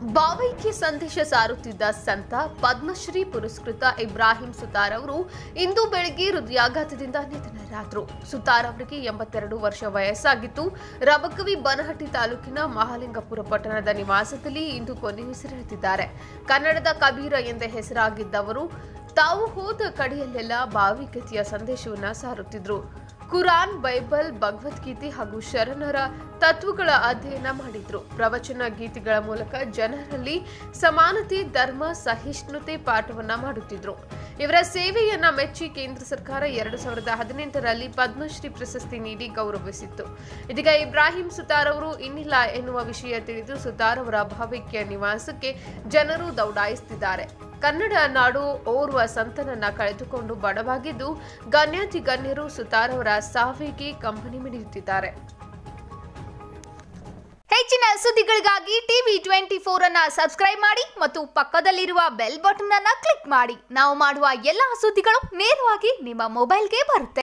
ಭಾವೈಕ್ಯ ಸಂದೇಶ ಸಾರುತ್ತಿದ್ದ ಸಂತ ಪದ್ಮಶ್ರೀ ಪುರಸ್ಕೃತ ಇಬ್ರಾಹಿಂ ಸುತಾರ್ ಅವರು ಇಂದು ಬೆಳಗ್ಗೆ ಹೃದಯಾಘಾತದಿಂದ ನಿಧನರಾದರು ಸುತಾರ್ ಅವರಿಗೆ ಎಂಬತ್ತೆರಡು ವರ್ಷ ವಯಸ್ಸಾಗಿತ್ತು ರಬಕವಿ ಬನಹಟ್ಟಿ ತಾಲೂಕಿನ ಮಹಾಲಿಂಗಪುರ ಪಟ್ಟಣದ ನಿವಾಸದಲ್ಲಿ ಇಂದು ಕೊನೆಯುಸಿರೆಳೆದಿದ್ದಾರೆ ಕನ್ನಡದ ಕಬೀರ ಎಂದೇ ಹೆಸರಾಗಿದ್ದವರು ತಾವು ಹೋದ ಕಡೆಯಲ್ಲೆಲ್ಲ ಭಾವಿಕತೆಯ ಸಂದೇಶವನ್ನ ಸಾರುತ್ತಿದ್ರು ಕುರಾನ್ ಬೈಬಲ್ ಭಗವದ್ಗೀತೆ ಹಾಗೂ ಶರಣರ ತತ್ವಗಳ ಅಧ್ಯಯನ ಮಾಡಿದ್ರು ಪ್ರವಚನ ಗೀತೆಗಳ ಮೂಲಕ ಜನರಲ್ಲಿ ಸಮಾನತೆ ಧರ್ಮ ಸಹಿಷ್ಣುತೆ ಪಾಠವನ್ನ ಮಾಡುತ್ತಿದ್ರು ಇವರ ಸೇವೆಯನ್ನ ಮೆಚ್ಚಿ ಕೇಂದ್ರ ಸರ್ಕಾರ ಎರಡು ಸಾವಿರದ ಹದಿನೆಂಟರಲ್ಲಿ ಪದ್ಮಶ್ರೀ ಪ್ರಶಸ್ತಿ ನೀಡಿ ಗೌರವಿಸಿತ್ತು ಇದೀಗ ಇಬ್ರಾಹಿಂ ಸುತಾರ್ ಅವರು ಇನ್ನಿಲ್ಲ ಎನ್ನುವ ವಿಷಯ ತಿಳಿದು ಸುತಾರ್ ಅವರ ಭಾವೈಕ್ಯ ನಿವಾಸಕ್ಕೆ ಜನರು ದೌಡಾಯಿಸುತ್ತಿದ್ದಾರೆ ಕನ್ನಡ ನಾಡು ಓರ್ವ ಸಂತನನ್ನ ಕಳೆದುಕೊಂಡು ಬಡವಾಗಿದ್ದು ಗಣ್ಯಾತಿ ಗಣ್ಯರು ಸುತಾರ್ ಅವರ ಸಾವಿಗೆ ಕಂಬನಿ ಮಿಡಿಯುತ್ತಿದ್ದಾರೆ ಹೆಚ್ಚಿನ ಸುದ್ದಿಗಳಿಗಾಗಿ ಟಿವಿ ಟ್ವೆಂಟಿ ಫೋರ್ ಅನ್ನ ಸಬ್ಸ್ಕ್ರೈಬ್ ಮಾಡಿ ಮತ್ತು ಪಕ್ಕದಲ್ಲಿರುವ ಬೆಲ್ ಬಟನ್ ಅನ್ನ ಕ್ಲಿಕ್ ಮಾಡಿ ನಾವು ಮಾಡುವ ಎಲ್ಲಾ ಸುದ್ದಿಗಳು ನೇರವಾಗಿ ನಿಮ್ಮ ಮೊಬೈಲ್ಗೆ ಬರುತ್ತೆ